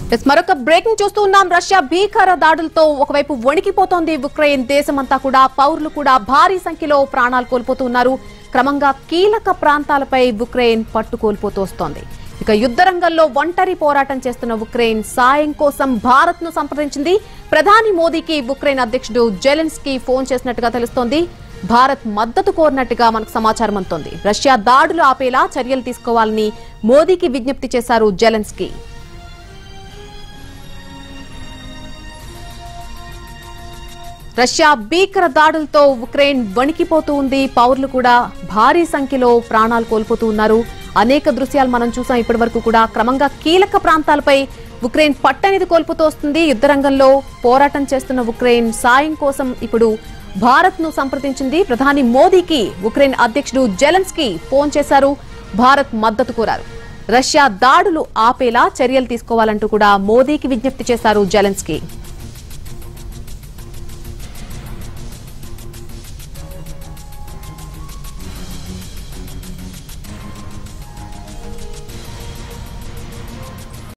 yes, మరొక breaking చూస్తూ ఉన్నాం రష్యా భీకర దాడులతో ఒకవైపు వణికిపోతోంది ఉక్రెయిన్ దేశమంతా కూడా పౌరులు కూడా భారీ సంఖ్యలో ప్రాణాలు కోల్పోతూ ఉన్నారు క్రమంగా కీలక ప్రాంతాలపై ఉక్రెయిన్ పట్టు కోల్పోతూ వస్తోంది ఇక యుద్ధ రంగంలో ఒంటరి పోరాటం చేస్తున్న ఉక్రెయిన్ సాయం కోసం భారత్ ను సంప్రదించింది ప్రధాని మోదీకి ఉక్రెయిన్ అధ్యక్షుడు జెలెన్స్కీ ఫోన్ చేసినట్టుగా తెలుస్తోంది భారత్ మద్దతు కోరినట్టుగా మనకు సమాచారం అందుతోంది రష్యా దాడులు ఆపేలా చర్యలు తీసుకోవాలని మోదీకి విజ్ఞప్తి చేశారు జెలెన్స్కీ రష్యా భీకర దాడులతో ఉక్రెయిన్ వణికిపోతూ ఉంది పౌరులు కూడా భారీ సంఖ్యలో ప్రాణాలు కోల్పోతూ ఉన్నారు అనేక దృశ్యాలు మనం చూసాం ఇప్పటి వరకు కూడా క్రమంగా కీలక ప్రాంతాలపై ఉక్రెయిన్ పట్టనేది కోల్పోతూ వస్తుంది యుద్ధ రంగంలో పోరాటం చేస్తున్న ఉక్రెయిన్ సాయం కోసం ఇప్పుడు భారత్ ను సంప్రదించింది ప్రధాని మోదీకి ఉక్రెయిన్ అధ్యక్షుడు జెలెన్స్కీ ఫోన్ చేశారు భారత్ మద్దతు కోరారు రష్యా దాడులు ఆపేలా చర్యలు తీసుకోవాలంటూ కూడా మోదీకి విజ్ఞప్తి చేశారు జెలెన్స్కీ